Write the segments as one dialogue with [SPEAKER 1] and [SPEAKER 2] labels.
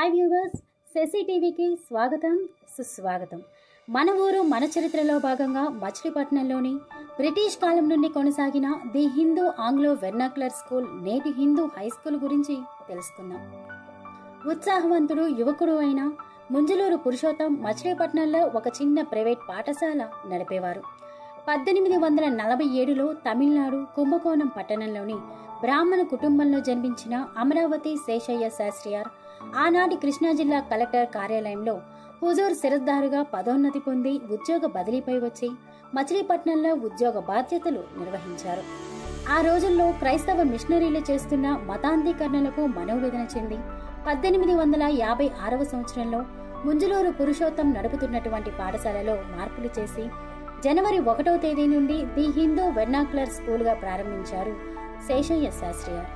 [SPEAKER 1] hi viewers Shashi టీవీకి స్వాగతం సుస్వాగతం మన ఊరు మన చరిత్రలో భాగంగా మచిలీపట్నంలోని బ్రిటిష్ కాలం నుండి కొనసాగిన the Hindu Anglo vernacular school నేటి హిందూ హై స్కూల్ గురించి తెలుసుకుందాం ఉత్సాహవంతుడు యువకుడు అయిన ముంజలూరు పురుషోత్తం మచిలీపట్నంలో ఒక చిన్న ప్రైవేట్ పాఠశాల నడిపేవారు పద్దెనిమిది వందల నలభై ఏడులో తమిళనాడు కుంభకోణం పట్టణంలోని బ్రాహ్మణ కుటుంబంలో జన్మించిన అమరావతి శేషయ్య శాస్త్రియార్ ఆనాటి కృష్ణా జిల్లా కలెక్టర్ కార్యాలయంలో హుజూర్ శిరస్దారుగా పదోన్నతి పొంది ఉద్యోగ బదిలీపై వచ్చి మచిలీపట్నంలో ఉద్యోగ బాధ్యతలు నిర్వహించారు ఆ రోజుల్లో క్రైస్తవ మిషనరీలు చేస్తున్న మతాంతీకరణలకు మనోవేదన చెంది పద్దెనిమిది వందల యాభై ఆరవ సంవత్సరంలో ముంజులూరు పురుషోత్తం నడుపుతున్నటువంటి పాఠశాలలో మార్పులు చేసి జనవరి ఒకటో తేదీ నుండి ది హిందూ వెర్నాక్యులర్ స్కూల్గా ప్రారంభించారు శేషయ్య శాస్త్రియార్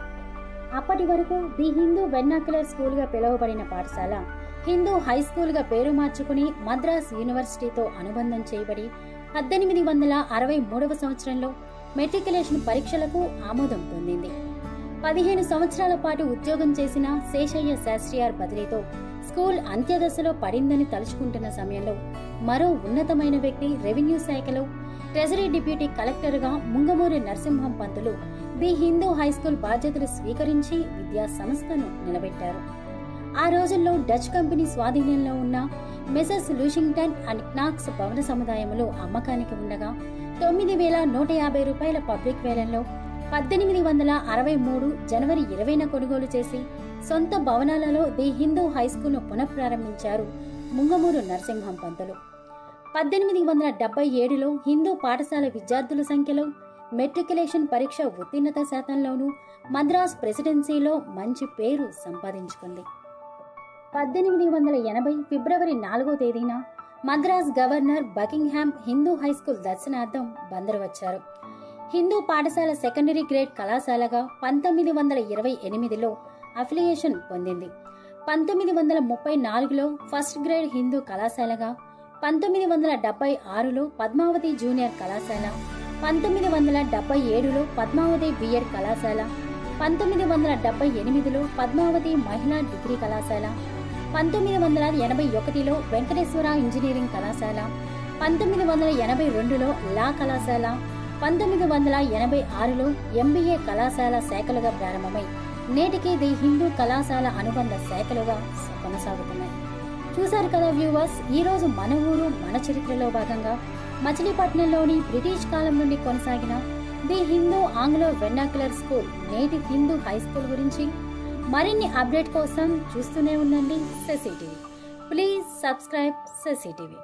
[SPEAKER 1] అప్పటి వరకు ది హిందూ వెర్నాక్యులర్ స్కూల్గా పిలువబడిన పాఠశాల హిందూ హై స్కూల్గా పేరు మార్చుకుని మద్రాస్ యూనివర్సిటీతో అనుబంధం చేయబడి పద్దెనిమిది వందల అరవై మూడవ సంవత్సరంలో మెట్రికులేషన్ పరీక్షలకు ఆమోదం పొందింది పదిహేను సంవత్సరాల పాటు ఉద్యోగం చేసిన శేషయ్య శాస్త్రియార్ బదిలీతో స్కూల్ అంత్యదశలో పడిందని తలుచుకుంటున్న సమయంలో మరో ఉన్నతమైన వ్యక్తి రెవెన్యూ శాఖలో ట్రెజరీ డిప్యూటీ కలెక్టర్గా Mungamuri Narasimham Pantulu the Hindu high school బాధ్యతలు స్వీకరించి విద్యా సంస్థను నిలబెట్టారు ఆ రోజుల్లో డచ్ కంపెనీ స్వాధీనంలో ఉన్న మెసెస్ లూషింగ్టన్ అండ్ క్నాక్స్ భవన సముదాయములు అమ్మకానికి ఉండగా తొమ్మిది వేల నూట యాభై రూపాయల పబ్లిక్ వేలంలో పద్దెనిమిది వందల అరవై మూడు జనవరి ఇరవైన కొనుగోలు చేసి సొంత భవనాలలో ది హిందూ హై స్కూల్ను పునఃప్రారంభించారు ముంగమూరు నరసింహం పంతులు పద్దెనిమిది వందల డెబ్బై ఏడులో హిందూ పాఠశాల విద్యార్థుల సంఖ్యలో మెట్రికులేషన్ పరీక్ష ఉత్తీర్ణత శాతంలోనూ మద్రాస్ ప్రెసిడెన్సీలో మంచి పేరు సంపాదించుకుంది పద్దెనిమిది వందల ఎనభై ఫిబ్రవరి నాలుగో తేదీన Madras governor Buckingham Hindu high school దర్శనార్థం బందరు వచ్చారు హిందూ పాఠశాల సెకండరీ గ్రేడ్ కళాశాలగా పంతొమ్మిది వందల ఇరవై ఎనిమిదిలో అఫిలియేషన్ పొందింది పంతొమ్మిది వందల ముప్పై నాలుగులో ఫస్ట్ గ్రేడ్ హిందూ కళాశాలగా పంతొమ్మిది వందల డెబ్బై ఆరులో పద్మావతి జూనియర్ కళాశాల పంతొమ్మిది వందల డెబ్బై ఏడులో పద్మావతి బిఎడ్ కళాశాల పంతొమ్మిది వందల డెబ్బై ఎనిమిదిలో పద్మావతి మహిళా డిగ్రీ కళాశాల పంతొమ్మిది వందల ఎనభై ఒకటిలో వెంకటేశ్వర ఇంజనీరింగ్ కళాశాల పంతొమ్మిది వందల ఎనభై రెండులో లా కళాశాల పంతొమ్మిది వందల ఎనభై ఆరులో ఎంబీఏ కళాశాల శాఖలుగా ప్రారంభమై నేటికి ది హిందూ కళాశాల అనుబంధ శాఖలుగా కొనసాగుతున్నాయి చూశారు కదా వ్యూవర్స్ ఈ రోజు మన ఊరు మన చరిత్రలో భాగంగా మచిలీపట్నంలోని బ్రిటిష్ కాలం నుండి కొనసాగిన the Hindu Anglo vernacular school నేటి హిందూ హై స్కూల్ గురించి మరిన్ని అప్డేట్ కోసం చూస్తూనే ఉండండి సెసిటీవీ ప్లీజ్ సబ్స్క్రైబ్ సెసిటీవీ